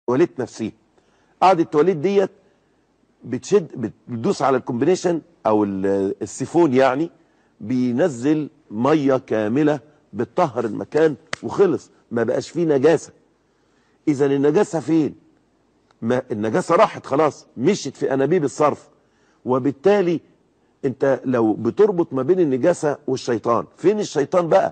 التواليت نفسها قاعده التواليت ديت بتشد بتدوس على الكومبينيشن او ال- السيفون يعني بينزل ميه كامله بتطهر المكان وخلص ما بقاش فيه نجاسه اذا النجاسه فين ما النجاسه راحت خلاص مشت في انابيب الصرف وبالتالي انت لو بتربط ما بين النجاسه والشيطان فين الشيطان بقى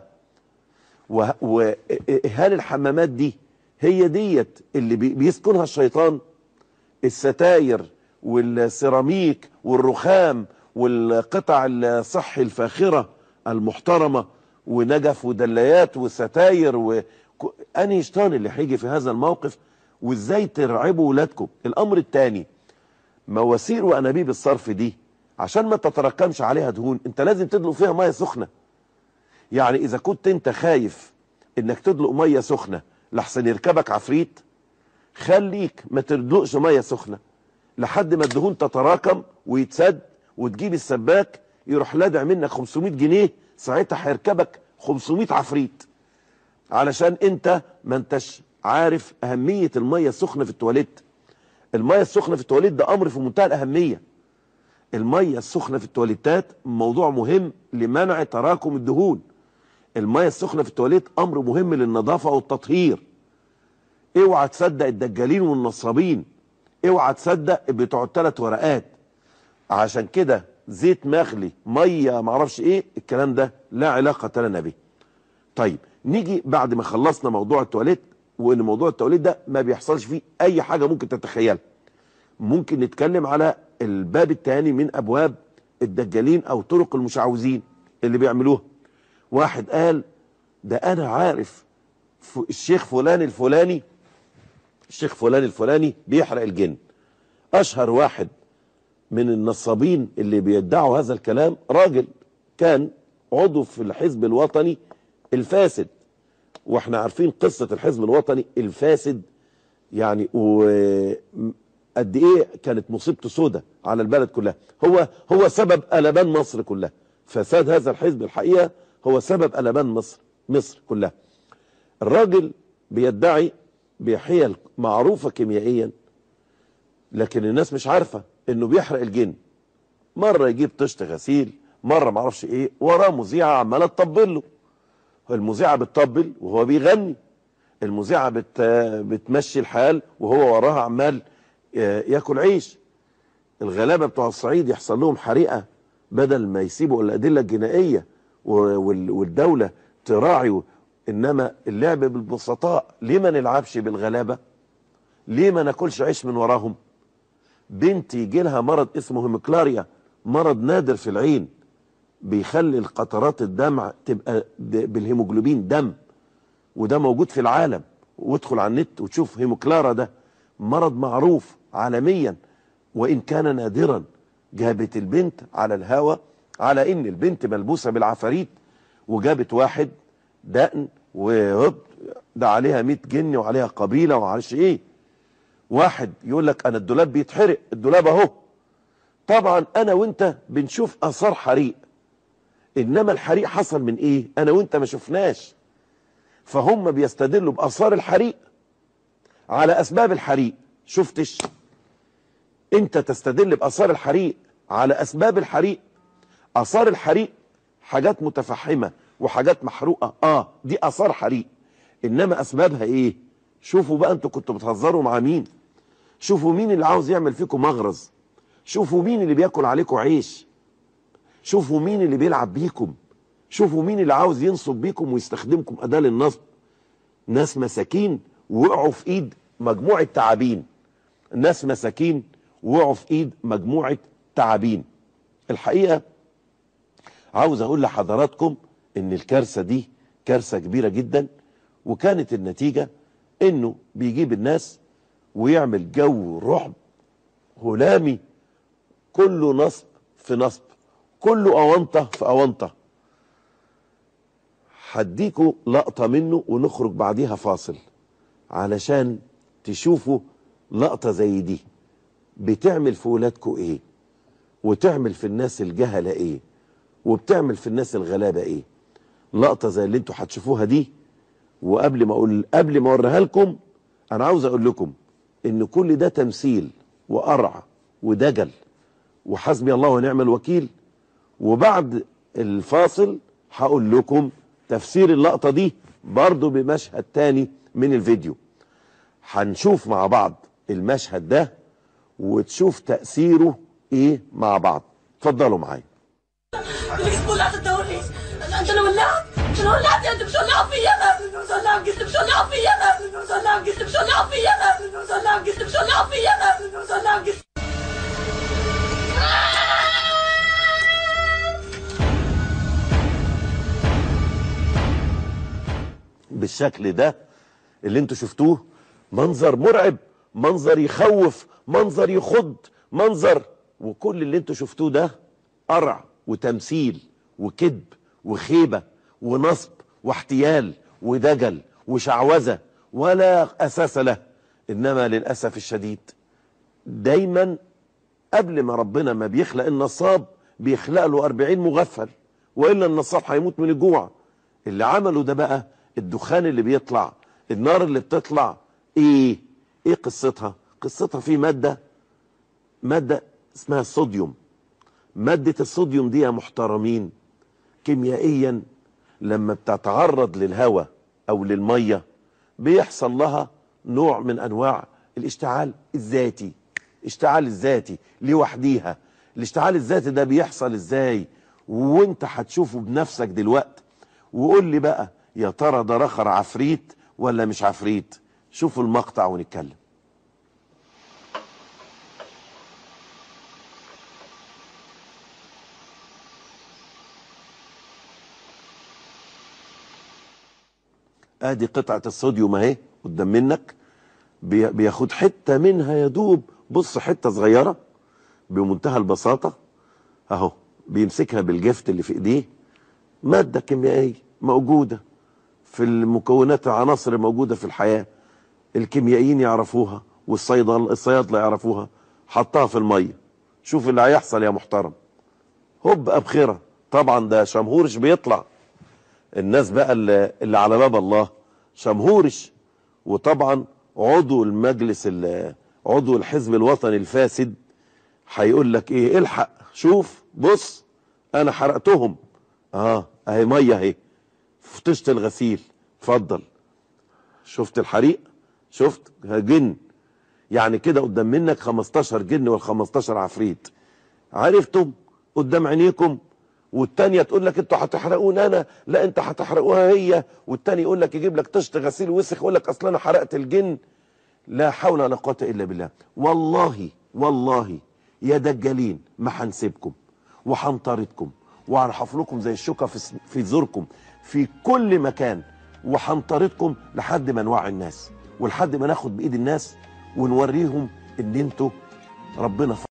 وهل الحمامات دي هي ديت اللي بي- بيسكنها الشيطان الستاير والسيراميك والرخام والقطع الصحي الفاخرة المحترمة ونجف ودلايات وستاير و... ك- أنهي شيطان اللي هيجي في هذا الموقف وازاي ترعبوا ولادكم الأمر الثاني مواسير وأنابيب الصرف دي عشان ما تتراكمش عليها دهون انت لازم تدلق فيها ميه سخنه يعني اذا كنت انت خايف انك تدلق ميه سخنه لحسن يركبك عفريت خليك ما تدلقش ميه سخنه لحد ما الدهون تتراكم ويتسد وتجيب السباك يروح لادع منك 500 جنيه ساعتها هيركبك 500 عفريت علشان انت ما انتش عارف اهميه الميه السخنه في التواليت الميه السخنه في التواليت ده امر في منتهى الاهميه الميه السخنه في التواليتات موضوع مهم لمنع تراكم الدهون الميه السخنه في التواليت امر مهم للنظافه والتطهير اوعى تصدق الدجالين والنصابين اوعى تصدق بتوع الثلاث ورقات عشان كده زيت مغلي ميه معرفش ايه الكلام ده لا علاقه لنا به طيب نيجي بعد ما خلصنا موضوع التواليت وان موضوع التواليت ده ما بيحصلش فيه اي حاجه ممكن تتخيلها ممكن نتكلم على الباب الثاني من ابواب الدجالين او طرق المشعوذين اللي بيعملوها واحد قال ده انا عارف ف- الشيخ فلان الفلاني الشيخ فلان الفلاني بيحرق الجن اشهر واحد من النصابين اللي بيدعوا هذا الكلام راجل كان عضو في الحزب الوطني الفاسد واحنا عارفين قصة الحزب الوطني الفاسد يعني وقد ايه كانت مصيبته سودة على البلد كلها هو هو سبب قلبان مصر كلها فساد هذا الحزب الحقيقة هو سبب قلبان مصر مصر كلها الراجل بيدعي بحيل معروفة كيميائيا لكن الناس مش عارفة انه بيحرق الجن مرة يجيب طشت غسيل مرة معرفش ايه وراه مذيعة عمالة تطبل له المذيعة بتطبل وهو بيغني المذيعة بت بتمشي الحال وهو وراها عمال آه، ياكل عيش الغلابة بتوع الصعيد يحصل لهم حريقة بدل ما يسيبوا الأدلة الجنائية و- وال- والدولة تراعي و- إنما اللعب بالبسطاء ليه ما نلعبش بالغلابة ليه ما ناكلش عيش من وراهم بنت يجي لها مرض اسمه هيموكلاريا مرض نادر في العين بيخلي القطرات الدمع تبقى د- بالهيموجلوبين دم وده موجود في العالم وادخل على النت وتشوف هيموكلارا ده مرض معروف عالميا وان كان نادرا جابت البنت على الهوا على ان البنت ملبوسه بالعفاريت وجابت واحد دقن وهوب ده عليها 100 جن وعليها قبيله ومعرفش ايه واحد يقول لك انا الدولاب بيتحرق الدولاب اهو طبعا انا وانت بنشوف اثار حريق انما الحريق حصل من ايه انا وانت ما شفناش فهم بيستدلوا باثار الحريق على اسباب الحريق شفتش انت تستدل باثار الحريق على اسباب الحريق اثار الحريق حاجات متفحمه وحاجات محروقه اه دي اثار حريق انما اسبابها ايه شوفوا بقى انتوا كنتوا بتهزروا مع مين شوفوا مين اللي عاوز يعمل فيكم مغرز شوفوا مين اللي بياكل عليكم عيش شوفوا مين اللي بيلعب بيكم شوفوا مين اللي عاوز ينصب بيكم ويستخدمكم أداة للنصب ناس مساكين وقعوا في ايد مجموعة تعابين ناس مساكين وقعوا في ايد مجموعة تعابين الحقيقة عاوز اقول لحضراتكم ان الكارثة دي كارثة كبيرة جدا وكانت النتيجة انه بيجيب الناس ويعمل جو رعب هلامي كله نصب في نصب كله اونطه في اونطه هديكوا لقطه منه ونخرج بعديها فاصل علشان تشوفوا لقطه زي دي بتعمل في ولادكوا ايه وتعمل في الناس الجهله ايه وبتعمل في الناس الغلابه ايه لقطه زي اللي انتوا هتشوفوها دي وقبل ما اقول قبل ما اوريها لكم انا عاوز اقول لكم ان كل ده تمثيل وقرع ودجل وحسبي الله ونعم الوكيل وبعد الفاصل هقول لكم تفسير اللقطة دي برضو بمشهد تاني من الفيديو هنشوف مع بعض المشهد ده وتشوف تأثيره ايه مع بعض اتفضلوا معايا ليش ولعت الدوري؟ انت اللي ولعت؟ انت اللي ولعت انت مش ولعت فيا انا مش ولعت قلت مش ولعت فيا انا مش ولعت قلت مش ولعت فيا انا مش ولعت قلت مش ولعت فيا انا مش ولعت قلت بالشكل ده اللي انتوا شفتوه منظر مرعب منظر يخوف منظر يخض منظر وكل اللي انتوا شفتوه ده قرع وتمثيل وكذب وخيبة ونصب واحتيال ودجل وشعوذة ولا أساس له إنما للأسف الشديد دايما قبل ما ربنا ما بيخلق النصاب بيخلق له 40 مغفل وإلا النصاب هيموت من الجوع اللي عمله ده بقى الدخان اللي بيطلع النار اللي بتطلع ايه ايه قصتها قصتها في مادة مادة اسمها الصوديوم مادة الصوديوم دي يا محترمين كيميائيا لما بتتعرض للهواء او للمية بيحصل لها نوع من انواع الاشتعال الذاتي اشتعال الذاتي لوحديها الاشتعال الذاتي ده بيحصل ازاي وانت هتشوفه بنفسك دلوقتي وقول لي بقى يا ترى ده رخر عفريت ولا مش عفريت شوفوا المقطع ونتكلم ادي قطعة الصوديوم اهي قدام منك بي- بياخد حتة منها يدوب بص حتة صغيرة بمنتهى البساطة اهو بيمسكها بالجفت اللي في ايديه مادة كيميائية موجودة في المكونات العناصر الموجودة في الحياة الكيميائيين يعرفوها والصيدل الصيادلة يعرفوها حطها في المية شوف اللي هيحصل يا محترم هوب أبخرة طبعا ده شمهورش بيطلع الناس بقى اللي, اللي على باب الله شمهورش وطبعا عضو المجلس ال- عضو الحزب الوطني الفاسد هيقول لك ايه الحق شوف بص انا حرقتهم اه اهي ميه اهي في طشت الغسيل اتفضل شفت الحريق شفت جن يعني كده قدام منك 15 جن وال 15 عفريت عرفتم قدام عينيكم والتانية تقول لك انتوا هتحرقوني انا لا انت هتحرقوها هي والتاني يقول لك يجيب لك طشت غسيل وسخ يقول لك اصل انا حرقت الجن لا حول ولا قوه الا بالله والله والله يا دجالين ما هنسيبكم وهنطاردكم وهنحفركم زي الشوكه في في زوركم في كل مكان وهنطاردكم لحد ما نوعي الناس ولحد ما ناخد بايد الناس ونوريهم ان انتوا ربنا